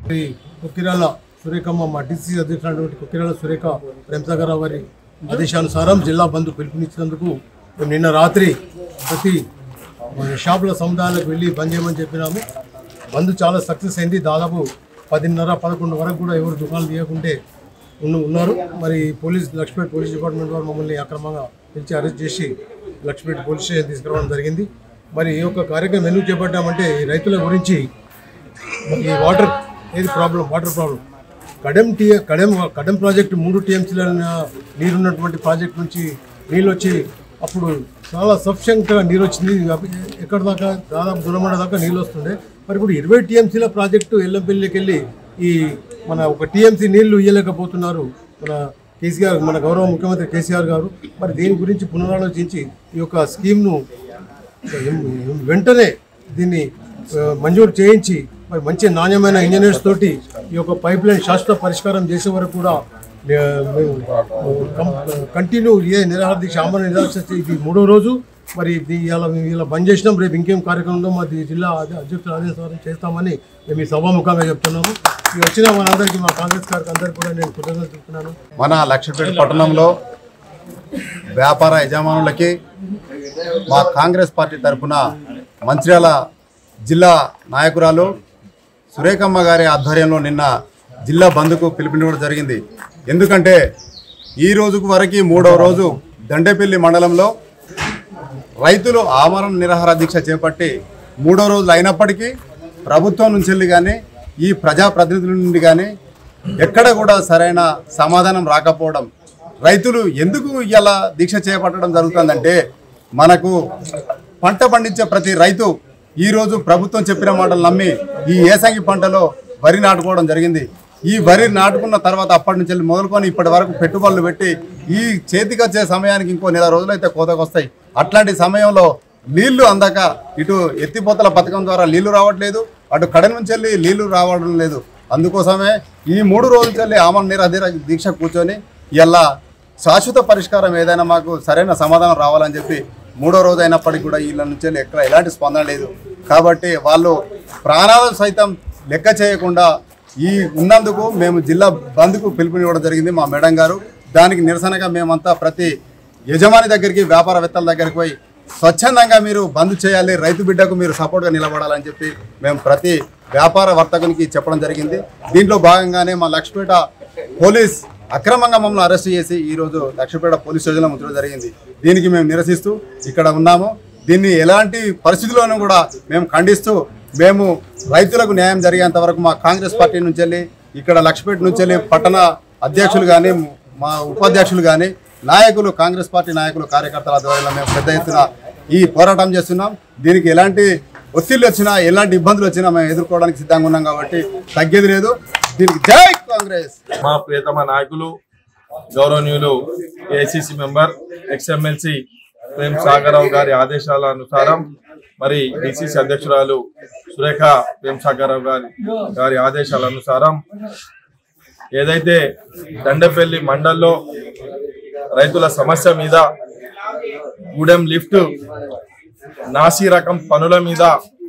ఈ కుక్కిరాల సురేఖమ్మ మా డిసి అధ్యక్షుడు కుక్కిరాల సురేఖ ప్రేమసాగర్ రావు గారి ఆదేశానుసారం జిల్లా బంధు పిలుపునిచ్చినందుకు మేము నిన్న రాత్రి ప్రతి షాపుల సముదాయాలకు వెళ్ళి బంద్ చేయమని చెప్పినాము బంద్ చాలా సక్సెస్ అయింది దాదాపు పదిన్నర పదకొండు వరకు కూడా ఎవరు దుకాణాలు తీయకుంటే ఉన్న- ఉన్నారు మరి పోలీస్ లక్ష్మీపేట పోలీస్ డిపార్ట్మెంట్ వారు మమ్మల్ని అక్రమంగా పిలిచి అరెస్ట్ చేసి లక్ష్మీపేట పోలీస్ స్టేషన్ తీసుకురావడం జరిగింది మరి ఈ యొక్క కార్యక్రమం ఎందుకు చేపట్టామంటే ఈ రైతుల గురించి ఈ వాటర్ ఏది ప్రాబ్లం వాటర్ ప్రాబ్లం కడెం టీ కడెం కడెం ప్రాజెక్ట్ మూడు టీఎంసీల నీరున్నటువంటి ప్రాజెక్ట్ నుంచి నీళ్ళు వచ్చి అప్పుడు చాలా సఫిషియంట్గా నీరు వచ్చింది అవి ఎక్కడ దాకా దాదాపు దూరమండ దాకా నీళ్ళు వస్తుండే మరి ఇప్పుడు ఇరవై టీఎంసీల ప్రాజెక్టు ఎల్లంపల్లికి వెళ్ళి ఈ మన ఒక టీఎంసీ నీళ్లు ఇవ్వలేకపోతున్నారు మన కేసీఆర్ మన గౌరవ ముఖ్యమంత్రి కేసీఆర్ గారు మరి దీని గురించి పునరాలోచించి ఈ యొక్క స్కీమ్ను వెంటనే దీన్ని ఆ, మంజూరు చేయించి మరి మంచి నాణ్యమైన ఇంజనీర్స్ తోటి ఈ యొక్క పైప్ లైన్ శాశ్వత పరిష్కారం చేసే వరకు కూడా ఆ, మేము కంటిన్యూ ఇదే నిరాహార దీక్ష ఆమరణ నిరాహార దీక్ష ఇది మూడో రోజు మరి ఇది ఇలా మేము ఇలా బంద్ చేసినాం రేపు ఇంకేం కార్యక్రమంలో మాది జిల్లా అధ్య- అధ్యక్షుల ఆదేశాలను చేస్తామని మేము ఈ సభాముఖంగా చెప్తున్నాము ఈ వచ్చిన మనందరికీ మా కాంగ్రెస్ గారికి అందరికీ కూడా నేను కృతజ్ఞతలు చెప్తున్నాను మన లక్ష్మీపేట పట్టణంలో వ్యాపార యజమానులకి మా కాంగ్రెస్ పార్టీ తరఫున మంచిర్యాల జిల్లా నాయకురాలు సురేఖమ్మ గారి ఆధ్వర్యంలో నిన్న జిల్లా బంద్కు పిలుపునివ్వడం జరిగింది ఎందుకంటే ఈ రోజుకు వరకు మూడవ రోజు దండేపల్లి మండలంలో రైతులు ఆమరణ నిరాహార దీక్ష చేపట్టి మూడో రోజులు అయినప్పటికీ ప్రభుత్వం నుంచి వెళ్ళి కానీ ఈ ప్రజాప్రతినిధుల నుండి కానీ ఎక్కడ కూడా సరైన సమాధానం రాకపోవడం రైతులు ఎందుకు ఇలా దీక్ష చేపట్టడం జరుగుతుందంటే మనకు పంట పండించే ప్రతి రైతు ఈరోజు ప్రభుత్వం చెప్పిన మాటలు నమ్మి ఈ ఏసంగి పంటలో వరి నాటుకోవడం జరిగింది ఈ వరి నాటుకున్న తర్వాత అప్పటి నుంచి వెళ్ళి మొదలుకొని ఇప్పటి వరకు పెట్టుబడులు పెట్టి ఈ చేతికి వచ్చే సమయానికి ఇంకో నెల రోజులైతే కోతకు వస్తాయి అట్లాంటి సమయంలో నీళ్లు అందక ఇటు ఎత్తిపోతల పథకం ద్వారా నీళ్లు రావట్లేదు అటు కడ నుంచి వెళ్ళి నీళ్లు రావడం లేదు అందుకోసమే ఈ మూడు రోజుల వెళ్ళి ఆమరణ నిరాధీర దీక్ష కూర్చొని ఇలా శాశ్వత పరిష్కారం ఏదైనా మాకు సరైన సమాధానం రావాలని చెప్పి మూడో రోజు అయినప్పటికీ కూడా వీళ్ళ నుంచి వెళ్ళి ఎక్కడ ఎలాంటి స్పందన లేదు కాబట్టి వాళ్ళు ప్రాణాలను సైతం లెక్క చేయకుండా ఈ ఉన్నందుకు మేము జిల్లా బంద్కు పిలుపునివ్వడం జరిగింది మా మేడం గారు దానికి నిరసనగా మేమంతా ప్రతి యజమాని దగ్గరికి వ్యాపారవేత్తల దగ్గరికి పోయి స్వచ్ఛందంగా మీరు బంద్ చేయాలి రైతు బిడ్డకు మీరు సపోర్ట్గా నిలబడాలని చెప్పి మేము ప్రతి వ్యాపార వర్తకునికి చెప్పడం జరిగింది దీంట్లో భాగంగానే మా లక్ష్మీపేట పోలీస్ అక్రమంగా మమ్మల్ని అరెస్ట్ చేసి ఈరోజు లక్ష్మీపేట పోలీస్ స్టేషన్లో ఉంచడం జరిగింది దీనికి మేము నిరసిస్తూ ఇక్కడ ఉన్నాము దీన్ని ఎలాంటి పరిస్థితుల్లోనూ కూడా మేము ఖండిస్తూ మేము రైతులకు న్యాయం జరిగేంత వరకు మా కాంగ్రెస్ పార్టీ నుంచి వెళ్ళి ఇక్కడ లక్ష్మీపేట నుంచి వెళ్ళి పట్టణ అధ్యక్షులు కానీ మా ఉపాధ్యక్షులు కానీ నాయకులు కాంగ్రెస్ పార్టీ నాయకులు కార్యకర్తల ద్వారా మేము పెద్ద ఎత్తున ఈ పోరాటం చేస్తున్నాం దీనికి ఎలాంటి ఒత్తిళ్ళు వచ్చినా ఎలాంటి ఇబ్బందులు వచ్చినా మేము ఎదుర్కోవడానికి సిద్ధంగా ఉన్నాం కాబట్టి తగ్గేది లేదు దీనికి జై కాంగ్రెస్ మా ప్రియతమ నాయకులు గౌరవనీయులు AICC member ex MLC Prem Sagar Rao గారి ఆదేశాల అనుసారం మరి డిసిసి అధ్యక్షురాలు సురేఖ ప్రేమ్ సాగరరావు గారి గారి ఆదేశాల అనుసారం ఏదైతే దండపల్లి మండల్లో రైతుల సమస్య మీద గూడెం లిఫ్ట్ నాసి రకం పనుల మీద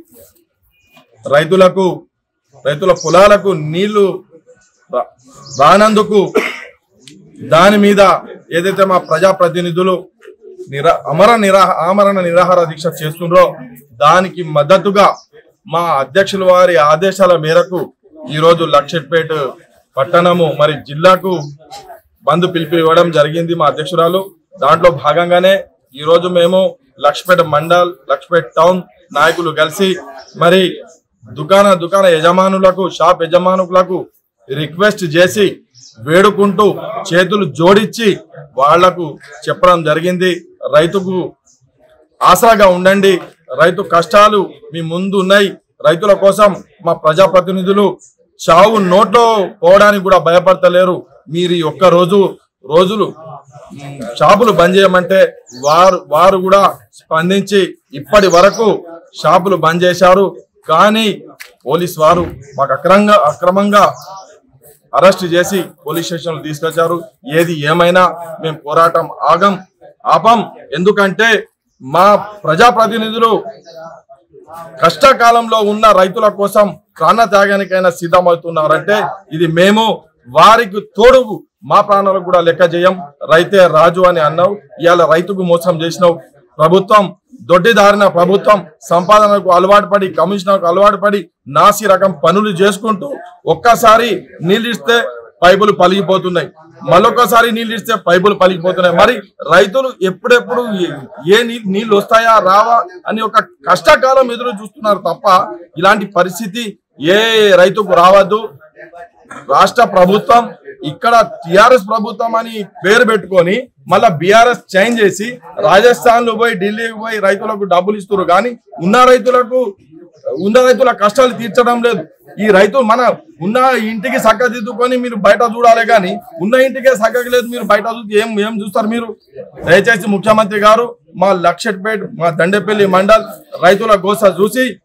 రైతులకు రైతుల పొలాలకు నీళ్లు రా- రానందుకు దాని మీద ఏదైతే మా ప్రజాప్రతినిధులు నిరా అమర నిరా ఆమరణ నిరాహార దీక్ష చేస్తుండ్రో దానికి మద్దతుగా మా అధ్యక్షుల వారి ఆదేశాల మేరకు ఈరోజు లక్షట్పేట పట్టణము మరి జిల్లాకు బంద్ పిలిపి ఇవ్వడం జరిగింది మా అధ్యక్షురాలు దాంట్లో భాగంగానే ఈ రోజు మేము లక్ష్మేట మండల్ లక్ష్మేట టౌన్ నాయకులు కలిసి మరి దుకాణ దుకాణ యజమానులకు షాప్ యజమానులకు రిక్వెస్ట్ చేసి వేడుకుంటూ చేతులు జోడించి వాళ్లకు చెప్పడం జరిగింది రైతుకు ఆసరాగా ఉండండి రైతు కష్టాలు మీ ముందు ఉన్నాయి రైతుల కోసం మా ప్రజాప్రతినిధులు చావు నోట్లో పోవడానికి కూడా భయపడతలేరు మీరు ఈ ఒక్క రోజు రోజులు మ్, షాపులు బంద్ చేయమంటే వారు వారు కూడా స్పందించి ఇప్పటి వరకు షాపులు బంద్ చేశారు కానీ పోలీస్ వారు మాకు అక్రమంగా అక్రమంగా అరెస్ట్ చేసి పోలీస్ స్టేషన్ తీసుకొచ్చారు ఏది ఏమైనా మేము పోరాటం ఆగం ఆపం ఎందుకంటే మా ప్రజాప్రతినిధులు కష్టకాలంలో ఉన్న రైతుల కోసం ప్రాణ త్యాగానికైనా సిద్ధమవుతున్నారంటే ఇది మేము వారికి తోడు మా ప్రాణాలకు కూడా లెక్క చేయం రైతే రాజు అని అన్నావు ఇవాళ రైతుకు మోసం చేసినావు ప్రభుత్వం దొడ్డిదారిన ప్రభుత్వం సంపాదనకు అలవాటు పడి కమిషనర్కు అలవాటు పడి నాసి రకం పనులు చేసుకుంటూ ఒక్కసారి నీళ్ళు ఇస్తే పైపులు పలిగిపోతున్నాయి మళ్ళొక్కసారి నీళ్ళు ఇస్తే పైపులు పలిగిపోతున్నాయి మరి రైతులు ఎప్పుడెప్పుడు ఏ- ఏ నీ- నీళ్ళు వస్తాయా రావా అని ఒక కష్టకాలం ఎదురు చూస్తున్నారు తప్ప ఇలాంటి పరిస్థితి ఏ రైతుకు రావద్దు రాష్ట్ర ప్రభుత్వం ఇక్కడ టిఆర్ఎస్ ప్రభుత్వం అని పేరు పెట్టుకొని మళ్ళా బీఆర్ఎస్ చేంజ్ చేసి రాజస్థాన్ లో పోయి ఢిల్లీకి పోయి రైతులకు డబ్బులు ఇస్తారు కానీ ఉన్న రైతులకు ఉన్న రైతుల కష్టాలు తీర్చడం లేదు ఈ రైతు మన ఉన్న ఇంటికి సక్కదిద్దుకొని మీరు బయట చూడాలి కానీ ఉన్న ఇంటికే సక్కగా లేదు మీరు బయట చూసి ఏం ఏం చూస్తారు మీరు దయచేసి ముఖ్యమంత్రి గారు మా లక్షట్పేట్ మా దండేపల్లి మండల్ రైతుల గోస చూసి